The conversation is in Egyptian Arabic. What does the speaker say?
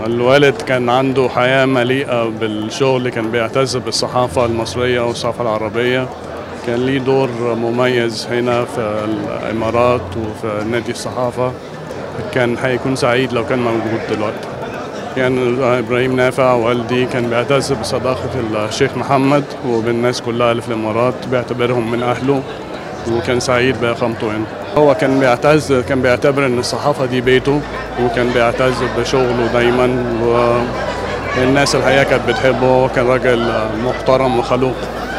الوالد كان عنده حياة مليئة بالشغل كان بيعتز بالصحافة المصرية والصحافة العربية كان ليه دور مميز هنا في الإمارات وفي نادي الصحافة كان هيكون سعيد لو كان موجود دلوقتي كان إبراهيم نافع والدي كان بيعتز بصداقة الشيخ محمد وبالناس كلها اللي في الإمارات بيعتبرهم من أهله وكان سعيد بإقامته هنا هو كان بيعتز كان بيعتبر ان الصحافه دي بيته وكان بيعتز بشغله دايما والناس الحقيقه كانت بتحبه كان راجل محترم وخلوق